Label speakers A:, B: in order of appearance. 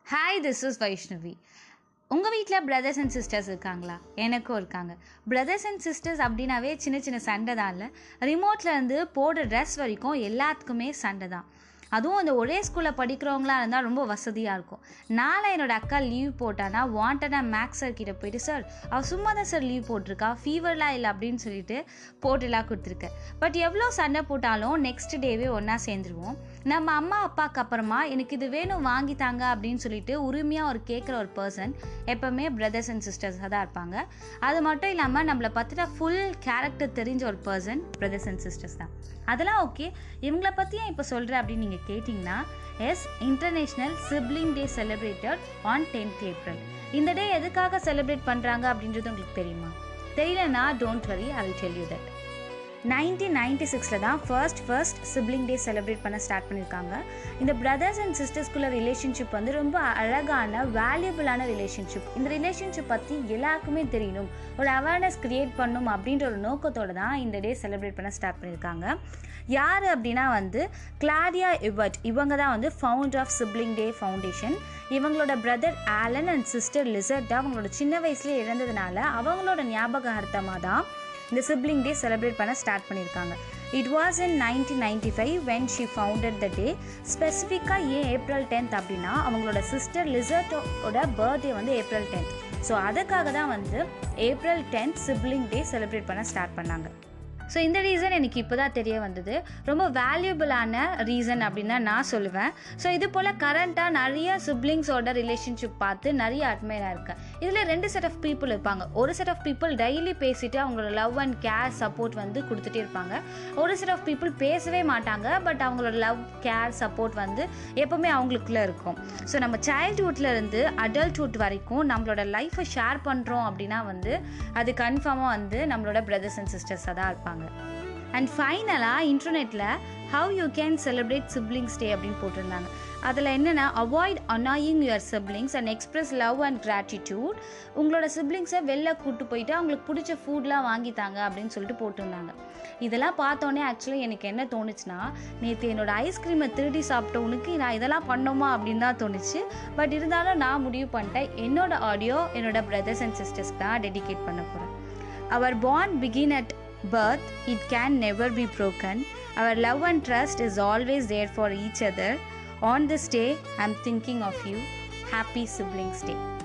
A: Hi this is Vaishnavi உங்கள் வீட்டில் brothers and sisters இருக்காங்களா எனக்கும் இருக்காங்க பிரதர்ஸ் அண்ட் சிஸ்டர்ஸ் அப்படின்னாவே சின்ன சின்ன சண்டை தான் இல்லை ரிமோட்டில் இருந்து போடுற ட்ரெஸ் வரைக்கும் எல்லாத்துக்குமே சண்டை தான் அதுவும் இந்த ஒரே ஸ்கூலில் படிக்கிறவங்களா இருந்தால் ரொம்ப வசதியாக இருக்கும் நாளை என்னோட அக்கா லீவ் போட்டானா வாண்டடாக மேக்ஸ் சார் கிட்ட போயிட்டு சார் அவள் சும்மா தான் சார் லீவ் போட்டிருக்கா ஃபீவர்லாம் இல்லை அப்படின்னு சொல்லிட்டு போட்டுலாம் கொடுத்துருக்கேன் பட் எவ்வளோ சண்டை போட்டாலும் நெக்ஸ்ட் டேவே ஒன்றா சேர்ந்துருவோம் நம்ம அம்மா அப்பாவுக்கு அப்புறமா எனக்கு இது வேணும் வாங்கி தாங்க அப்படின்னு சொல்லிட்டு உரிமையாக ஒரு கேட்குற ஒரு பர்சன் எப்போவுமே பிரதர்ஸ் அண்ட் சிஸ்டர்ஸாக தான் இருப்பாங்க அது மட்டும் இல்லாமல் நம்மளை பற்றின ஃபுல் கேரக்டர் தெரிஞ்ச ஒரு பர்சன் பிரதர்ஸ் அண்ட் சிஸ்டர்ஸ் தான் அதெல்லாம் ஓகே இவங்கள பற்றி ஏன் இப்போ சொல்கிறேன் அப்படின்னு நீங்கள் கேட்டிங்கன்னா yes international sibling day celebrated on tenth April இந்த டே எதுக்காக செலிப்ரேட் பண்ணுறாங்க அப்படின்றது உங்களுக்கு தெரியுமா தெரியலனா don't worry I will tell you that nineteen ninety சிக்ஸில் தான் first first sibling day celebrate பண்ண ஸ்டார்ட் பண்ணியிருக்காங்க இந்த பிரதர்ஸ் அண்ட் சிஸ்டர்ஸ்குள்ள ரிலேஷன்ஷிப் வந்து ரொம்ப அழகான வேல்யூபிளான ரிலேஷன்ஷிப் இந்த ரிலேஷன்ஷிப் பற்றி எல்லாருக்குமே தெரியணும் ஒரு அவேர்னஸ் க்ரியேட் பண்ணும் அப்படின்ற ஒரு நோக்கத்தோடு தான் இந்த டே செலிப்ரேட் பண்ண ஸ்டார்ட் பண்ணியிருக்காங்க யார் அப்படின்னா வந்து கிளாரியா இவர்ட் இவங்க தான் வந்து founder of sibling day foundation இவங்களோட brother Alan and sister Lisette அவங்களோட சின்ன வயசுலேயே இழந்ததுனால அவங்களோட ஞாபகார்த்தமாக தான் இந்த சிப்ளிங் டே செலிப்ரேட் பண்ண ஸ்டார்ட் பண்ணியிருக்காங்க it was in nineteen ninety five when she founded the day ஸ்பெசிஃபிக்காக ஏன் ஏப்ரல் டென்த் அப்படின்னா அவங்களோட சிஸ்டர் லிசர்ட்டோட பர்த்டே வந்து ஏப்ரல் டென்த் ஸோ அதுக்காக தான் வந்து April tenth sibling day celebrate பண்ண ஸ்டார்ட் பண்ணாங்க ஸோ இந்த ரீசன் எனக்கு இப்போ தான் தெரிய வந்தது ரொம்ப வேல்யூபிளான ரீசன் அப்படின்னு தான் நான் சொல்லுவேன் ஸோ இது போல் கரண்ட்டாக நிறைய சிப்ளிங்ஸோட ரிலேஷன்ஷிப் பார்த்து நிறைய அட்மைராக இருக்கேன் இதில் ரெண்டு செட் ஆஃப் பீப்புள் இருப்பாங்க ஒரு செட் ஆஃப் பீப்புள் டெய்லி பேசிட்டு அவங்களோட லவ் அண்ட் கேர் சப்போர்ட் வந்து கொடுத்துட்டே இருப்பாங்க ஒரு செட் ஆஃப் பீப்புள் பேசவே மாட்டாங்க பட் அவங்களோட லவ் கேர் சப்போர்ட் வந்து எப்போவுமே அவங்களுக்குள்ளே இருக்கும் ஸோ நம்ம சைல்ட்ஹுட்ல இருந்து அடல்ட்ஹுட் வரைக்கும் நம்மளோட லைஃப்பை ஷேர் பண்ணுறோம் அப்படின்னா வந்து அது கன்ஃபார்மாக வந்து நம்மளோட பிரதர்ஸ் அண்ட் சிஸ்டர்ஸாக தான் இருப்பாங்க அண்ட் ஃபைனலாக இன்டர்நெட்டில் how you can celebrate siblings day அப்படின்னு போட்டிருந்தாங்க அதில் என்னென்னா avoid annoying your siblings and express love and gratitude உங்களோட சிப்ளிங்ஸை வெளில கூட்டு போயிட்டு அவங்களுக்கு பிடிச்ச ஃபுட்லாம் வாங்கித்தாங்க அப்படின்னு சொல்லிட்டு போட்டிருந்தாங்க இதெல்லாம் பார்த்தோன்னே ஆக்சுவலி எனக்கு என்ன தோணுச்சுன்னா நேற்று என்னோட ஐஸ்கிரீமை திருடி சாப்பிட்ட உனக்கு நான் இதெல்லாம் பண்ணோமா அப்படின்னு தான் தோணுச்சு பட் இருந்தாலும் நான் முடிவு பண்ணிட்டேன் என்னோட ஆடியோ என்னோட பிரதர்ஸ் அண்ட் சிஸ்டர்ஸ்க்கு தான் டெடிகேட் பண்ண போகிறேன் our bond begin at birth, it can never be broken. Our love and trust is always there for each other. On this day, I'm thinking of you. Happy Siblings Day.